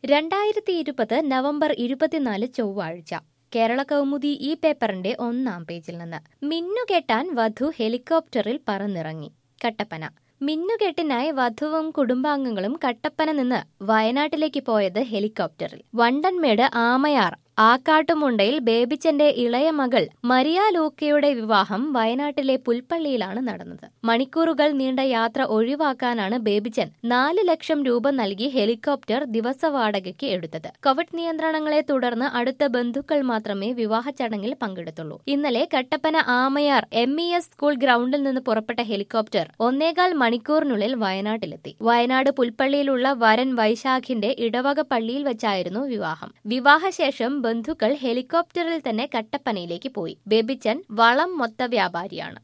രണ്ടായിരത്തി ഇരുപത് നവംബർ ഇരുപത്തിനാല് ചൊവ്വാഴ്ച കേരള കൗമുദി ഈ പേപ്പറിന്റെ ഒന്നാം പേജിൽ നിന്ന് മിന്നുകെട്ടാൻ വധു ഹെലികോപ്റ്ററിൽ പറന്നിറങ്ങി കട്ടപ്പന മിന്നുകെട്ടിനായി വധുവും കുടുംബാംഗങ്ങളും കട്ടപ്പന നിന്ന് വയനാട്ടിലേക്ക് പോയത് ഹെലികോപ്റ്ററിൽ വണ്ടൻമേട് ആമയാർ ആക്കാട്ടുമുണ്ടയിൽ ബേബിച്ചന്റെ ഇളയ മകൾ മരിയ ലൂക്കയുടെ വിവാഹം വയനാട്ടിലെ പുൽപ്പള്ളിയിലാണ് നടന്നത് മണിക്കൂറുകൾ നീണ്ട യാത്ര ഒഴിവാക്കാനാണ് ബേബിച്ചൻ നാല് ലക്ഷം രൂപ നൽകി ഹെലികോപ്റ്റർ ദിവസ വാടകയ്ക്ക് എടുത്തത് കോവിഡ് നിയന്ത്രണങ്ങളെ തുടർന്ന് അടുത്ത ബന്ധുക്കൾ മാത്രമേ വിവാഹ ചടങ്ങിൽ പങ്കെടുത്തുള്ളൂ ഇന്നലെ Kattappana Amayar M E S school ഗ്രൗണ്ടിൽ നിന്ന് പുറപ്പെട്ട ഹെലികോപ്റ്റർ ഒന്നേകാൽ മണിക്കൂറിനുള്ളിൽ വയനാട്ടിലെത്തി വയനാട് പുൽപ്പള്ളിയിലുള്ള വരൻ വൈശാഖിന്റെ ഇടവക പള്ളിയിൽ വെച്ചായിരുന്നു വിവാഹം വിവാഹശേഷം ബന്ധുക്കൾ ഹെലികോപ്റ്ററിൽ തന്നെ കട്ടപ്പനയിലേക്ക് പോയി ബേബിച്ചൻ വളം മൊത്ത വ്യാപാരിയാണ്